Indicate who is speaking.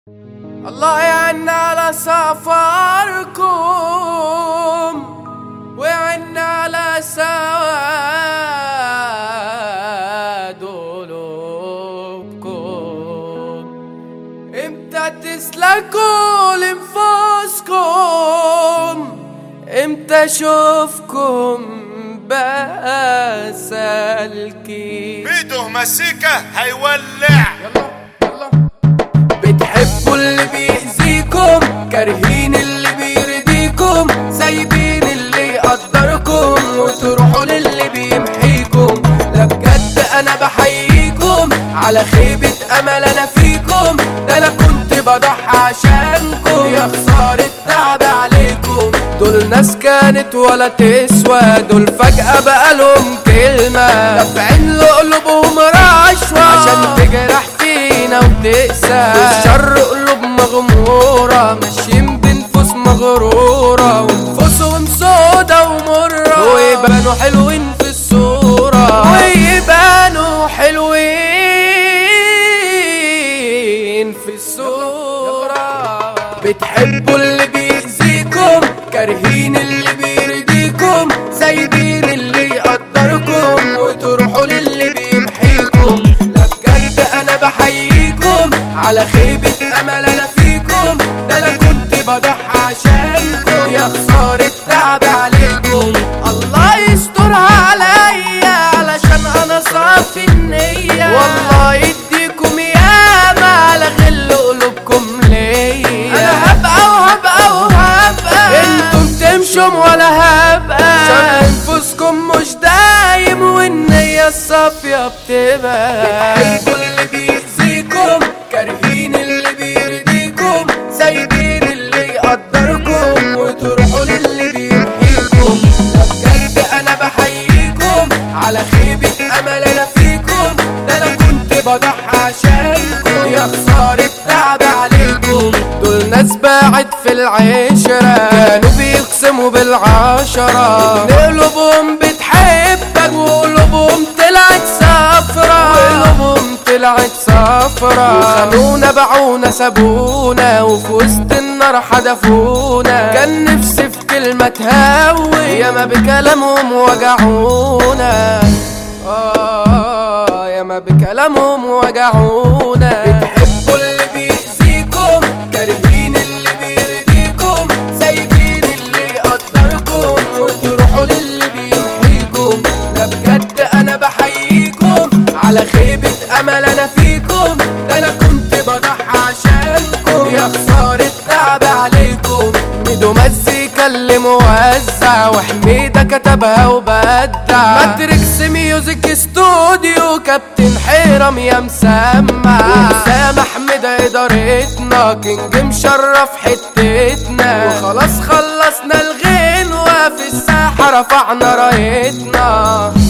Speaker 1: الله يعنا على سفركم ويعنا على سواد قلوبكم امتى تسلكوا لنفوسكم امتى اشوفكم بسالكين
Speaker 2: بيده مسيكة هيولع
Speaker 1: يلا يلا بتحبوا اللي بيأذيكم كارهين اللي بيرضيكم سايبين اللي يقدركم وتروحوا للي بيمحيكم لا بجد انا بحييكم على خيبة امل انا فيكم ده انا كنت بضحي عشانكم يا خسارة تعب عليكم دول ناس كانت ولا تسوى دول فجأة بقالهم كلمة دافعين لقلوبهم رشوة عشان تجرح فينا وتقسى الشر قلوب مغمورة ماشيين بنفوس مغرورة ونفوسهم سودا ومرة ويبانوا حلوين في الصورة ويبانوا حلوين في الصورة بتحبوا اللي بيأذيكم كارهين اللي بيرضيكم سايبين اللي يقدركم وتروحوا للي بيمحيكم لا بجد انا بحييكم على خيبة امل انا فيكم ده انا كنت بضحي عشانكم يا خسارة تعب عليكم الله يسترها عليا علشان انا صافي النية والله يديكم ياما على غل قلوبكم ليا انا هبقى وهبقى وهبقى انتم تمشوا ولا هبقى عشان انفسكم مش دايم والنية الصافية بتبقى بتحبوا اللي بيأذيكم كارهين اللي بيرضيكم سايبين اللي يقدركم وتروحوا للي بيمحيكم لا بجد انا بحييكم على خيبة امل انا فيكم ده انا كنت بضحي عشانكم يا خسارة تعب عليكم دول ناس باعت في العشرة كانوا بيقسموا بالعشرة قلوبهم بتحبك وقلوبهم طلعت صفرة وقلوبهم طلعت صفرة وخانونا باعونا سابونا وفي وسط النار حدفونا كان نفسي في كلمة تهوي ياما بكلامهم وجعونا آه ياما بكلامهم وجعونا بتحبوا اللي بيأذيكم كارهين اللي بيرضيكم سايبين اللي يقدركم وتروحوا للي بيمحيكم لا بجد انا بحييكم على خيبة امل انا فيكم ده انا كنت بضحي عشانكم يا خسارة تعب عليكم ميدو مزيكا اللي موزع وحميدة كتبها وبدع ماتريكس ميوزك استوديو كابتن حيرم يا مسمع وسام احمد ادارتنا كينج مشرف حتتنا وخلاص خلصنا الغنوة في الساحة رفعنا رايتنا